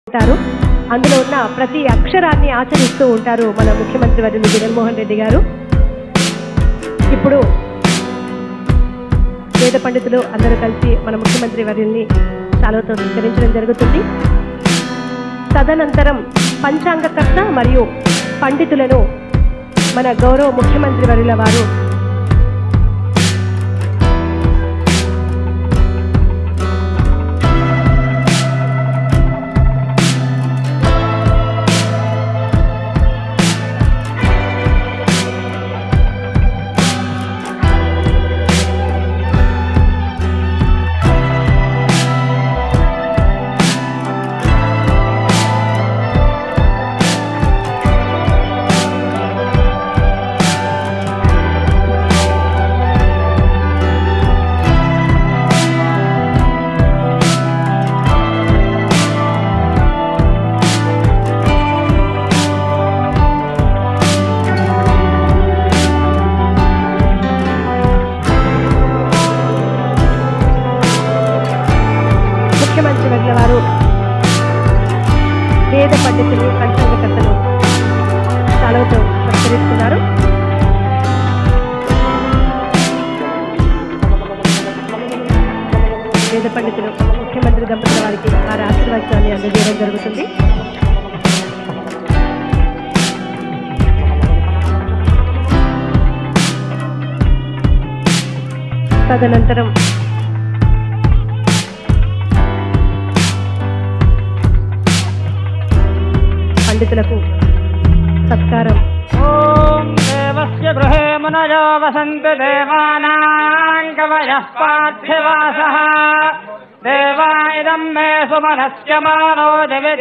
ఉంటారు అందులో ఉన్న ప్రతి అక్షరాన్ని ఆచరిస్తూ ఉంటారు మన ముఖ్యమంత్రి వర్యులు జగన్మోహన్ రెడ్డి గారు ఇప్పుడు వేద పండితులు అందరూ కలిసి మన ముఖ్యమంత్రి వర్యుల్ని చాలతో స్వీకరించడం జరుగుతుంది తదనంతరం పంచాంగకర్త మరియు పండితులను మన గౌరవ ముఖ్యమంత్రి వర్యుల వారు ముఖ్యమంత్రి వర్యుల వారు వేద పండితులు పంచాంగకర్తలు చాలతో సత్కరిస్తున్నారు వేద పండితులు ముఖ్యమంత్రి దంపతుల వారికి వారి ఆశీర్వచనాన్ని అందజేయడం జరుగుతుంది తదనంతరం పండితులకు సత్కారం ॐ देवस्य गृहे मुनयो वसन्ति देवानाम् कवयः पार्थिवासः देवा इदम् मे सुमनस्य मानो जगति